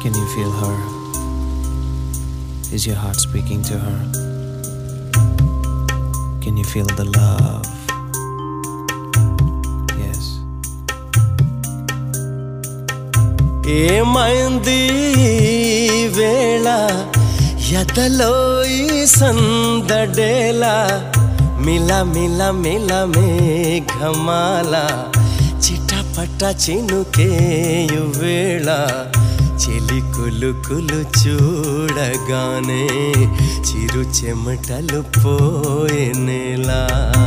Can you feel her? Is your heart speaking to her? Can you feel the love? Yes. ఏమైంది ఈ వేళ ఎదలో ఈ సందడేలా మిల మిల మిల మేఘమాల చిటపట చినుకేయు వేళ చెలి కులుకులు చూడగానే చిరు చెమటలు పోయేనేలా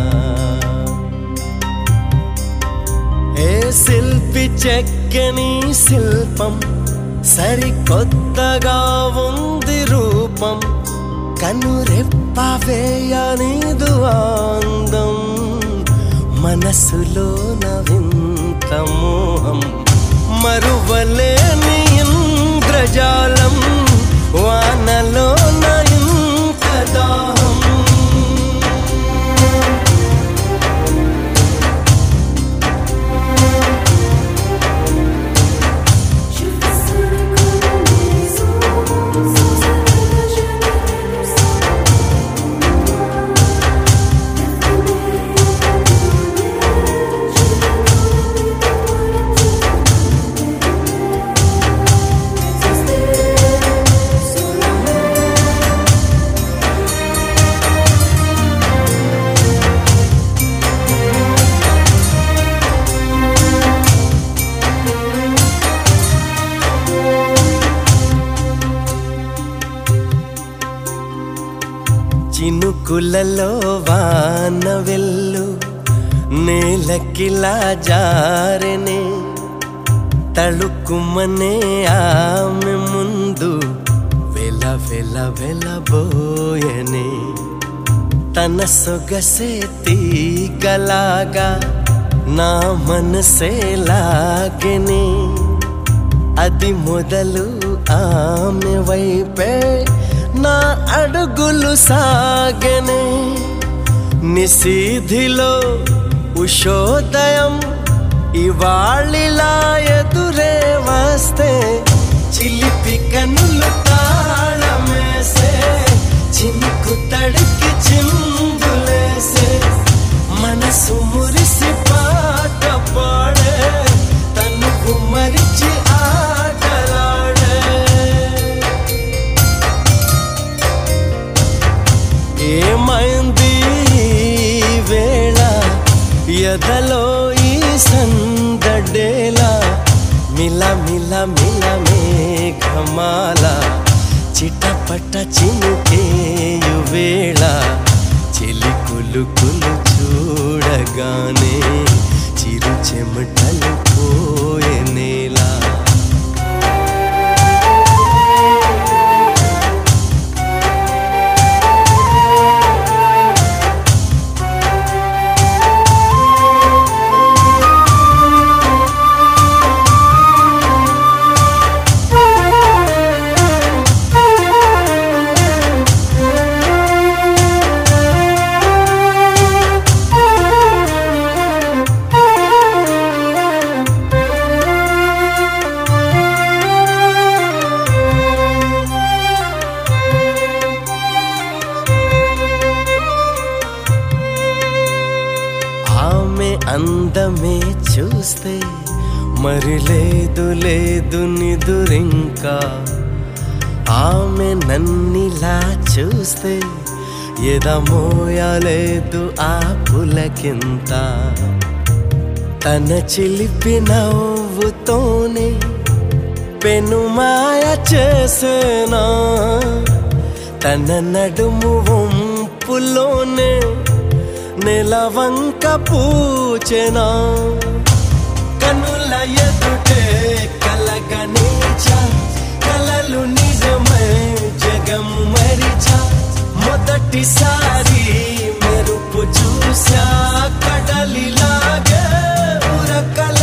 ఏ శిల్పి చెక్కని శిల్పం సరికొత్తగా ఉంది రూపం కనురెప్ప వేయనిదు అందం మనసులో వింత మోహం మరువలేని ఇంద్రజాలం వానలో ఇంత దాహం Je fais seul comme une maison, sans elle je n'ai plus చినుకులలో వాన వెల్లు నేలకిలా జారెనే తళుకుమనే ఆమె ముందు వెల వెల వెలబోయనే తన సొగసే తీగలాగా నా మనసే లాగెనే అది మొదలు ఆమె వైపే నా అడుగులు సాగెనే నిశీధిలో ఉషోదయం ఇవాళిలా ఎదురే వస్తే చిలిపి కనులు తాళమేసే చినుకు తడికి చిందులేసే మనసు మురిసి పాట పాడే తను మరిచి ఆటలాడే ఏమైంది ఈ వేళ ఎదలో ఈ సందడేలా మిల మిల మిల మేఘమాల చిటపట చినుకేయు వేళ చెలి కులుకులు చూడగానే చిరు చెమటలు పోయే నేలా ఆమె అందమే చూస్తే మరి లేదు లేదు నిదురింకా ఆమె నన్నిలా చూస్తే ఎదమోయలేదు ఆ పులకింత తన చిలిపి నవ్వుతోనే పెనుమాయ చేసేనా తన నడుము వంపులోనే నెలవంక పూచెనా కనుల ఎదుటే కలగనేచా కలలు నిజమై జగం మరిచా మొదటిసారి మెరుపు చూసా కడలిలాగే ఉరకల